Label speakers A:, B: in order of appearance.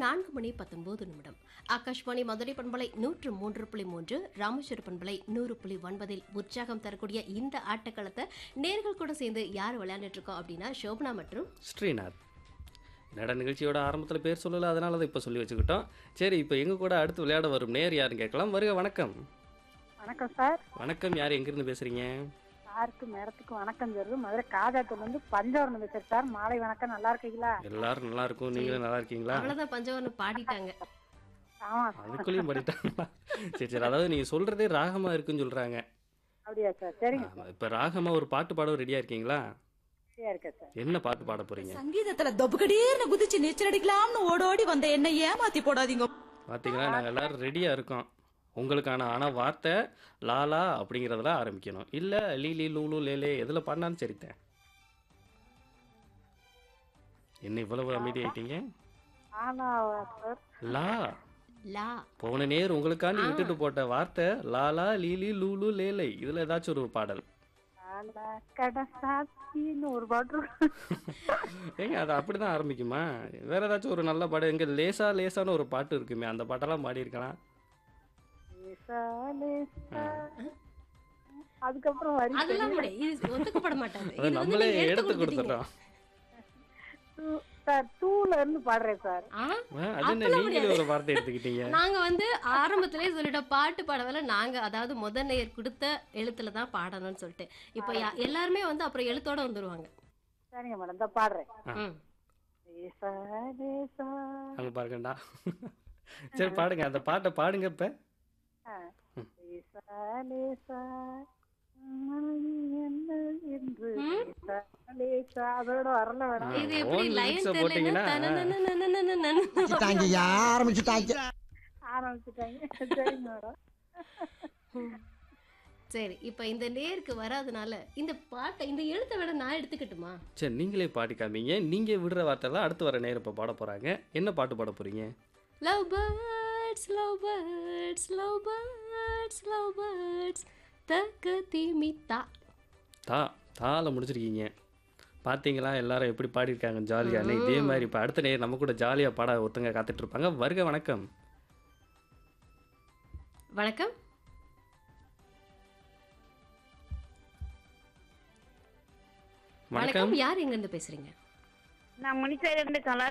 A: நான்கு மணி பத்தொன்பது நிமிடம் ஆகாஷ்வாணி மதுரை பண்பலை நூற்று மூன்று புள்ளி மூன்று ராமேஸ்வர பண்பலை நூறு புள்ளி ஒன்பதில் உற்சாகம் தரக்கூடிய இந்த ஆட்டக்களத்தை நேர்கள் கூட சேர்ந்து யார் விளையாண்டுட்டு இருக்கோம் அப்படின்னா சோபனா மற்றும்
B: ஸ்ரீநாத் என்னடா நிகழ்ச்சியோட ஆரம்பத்தில் பேர் சொல்லல அதனால தான் இப்போ சொல்லி வச்சுக்கிட்டோம் சரி இப்போ எங்கள் கூட அடுத்து விளையாட வரும் நேர் யாருன்னு கேட்கலாம் வருக வணக்கம்
C: வணக்கம் சார்
B: வணக்கம் யார் எங்கேருந்து பேசுகிறீங்க
C: சாருக்கு மேடத்துக்கும் வணக்கம் சொல்லுது மதுரை காதாத்துல இருந்து பஞ்சவரம் பேசுறேன் சார் மாலை வணக்கம் நல்லா இருக்கீங்களா
B: எல்லாரும் நல்லா இருக்கும் நீங்களும் நல்லா இருக்கீங்களா
A: அவ்வளவுதான் பஞ்சவர்ணம் பாடிட்டாங்க
C: ஆமா சார்
B: அதுக்குள்ளேயும் படிட்டாங்களா சரி சரி அதாவது நீங்கள் சொல்கிறதே ராகமாக இருக்குன்னு சொல்கிறாங்க
C: அப்படியா சார் சரிங்க
B: இப்போ ராகமாக ஒரு பாட்டு பாட ரெடியாக இருக்கீங்களா
C: சரியா இருக்கேன் சார்
B: என்ன பாட்டு பாட போகிறீங்க
D: சங்கீதத்துல தொபுகடீர்னு குதிச்சு நீச்சல் அடிக்கலாம்னு ஓடோடி வந்த என்ன ஏமாத்தி போடாதீங்க
B: பார்த்தீங்களா நாங்கள் எல்லாரும் ரெடியாக இருக்கோம் உங்களுக்கான ஆனால் வார்த்தை லாலா அப்படிங்கிறதுல ஆரம்பிக்கணும் இல்லை லீலி லூலு லேலே எதில் பாடினாலும் சரித்தேன் என்ன இவ்வளவு அமைதியாயிட்டீங்க
C: ஆனா சார்
B: லா
A: லா
B: போன நேர் உங்களுக்காண்டி விட்டுட்டு போட்ட வார்த்தை லாலா லீலி லூலு லேலை இதில் ஏதாச்சும் ஒரு பாடல்
C: ஆனா கடை சாத்தின்னு ஒரு பாட்டு இருக்கு.
B: ஏங்க அது அப்படி தான் ஆரம்பிக்குமா வேற ஏதாச்சும் ஒரு நல்ல பாடு எங்க லேசா லேசான ஒரு பாட்டு இருக்குமே அந்த பாட்டெல்லாம் பாடி இருக்கலாம்
C: லேசா, லேசா. அதுக்கப்புறம் வரி
A: அதெல்லாம் கூட இது ஒத்துக்கப்பட மாட்டாங்க
B: அது
A: இது வந்து
B: நம்மளே
A: நீங்க
B: எடுத்து
A: கொடுத்துட்டீங்க.
B: கொடுத்துட்டோம்
C: டூ- சார் டூல இருந்து பாடுறேன் சார்
A: ஆ?
B: ஆ, அது என்ன
A: அப்பெல்லாம்
B: நீங்களே ஒரு வார்த்தை எடுத்துக்கிட்டீங்க
A: நாங்க வந்து ஆரம்பத்திலே சொல்லிட்டோம் பாட்டு பாடவில்ல நாங்க அதாவது முதல் நேயர் கொடுத்த எழுத்துல தான் பாடணும்னு சொல்லிட்டு இப்போ யா- எல்லாருமே வந்து அப்புறம் எழுத்தோட வந்துருவாங்க
C: சரிங்க மேடம் இந்த பாடுறேன்
A: ம்.
C: லேசா, லேசா.
B: அங்க பாருங்கண்டா சரி பாடுங்க அந்த பாட்டை பாடுங்க இப்ப
C: ஆ. லேசா, லேசா. மனது என்ன என்று லேசா, லேசா. அதோட வரல மேடம்
A: இது
B: own
A: எப்படி
B: lyrics
A: லைன்
B: அ போட்டீங்கன்னா,
A: தெரியலன்னா
E: ஆரம்பிச்சுட்டாங்க ஆரம்பிச்சுட்டாங்க
C: ஆரம்பிச்சுட்டாங்க சரிங்க மேடம்
A: சரி இப்போ இந்த நேருக்கு வராதனால இந்த பாட்டை இந்த எழுத்தை விட நான் எடுத்துக்கட்டுமா
B: சரி நீங்களே பாடி காமிங்க நீங்க விடுற வார்த்தை தான் அடுத்து வர நேரம் இப்ப பாட போறாங்க என்ன பாட்டு பாட போறீங்க
A: love birds love birds love birds love birds தக்க திமித்தா
B: தா தால முடிச்சிருக்கீங்க பாத்தீங்களா எல்லாரும் எப்படி பாடியிருக்காங்க ஜாலியானு இதே மாதிரி இப்போ அடுத்த நேரம் நம்ம கூட ஜாலியா பாட ஒருத்தங்க காத்துட்டு இருப்பாங்க வருக வணக்கம்
A: வணக்கம்
B: வணக்கம்
A: வணக்கம் யார் எங்க இருந்து பேசுறீங்க
C: நான் முனிச்சையில இருந்து கலா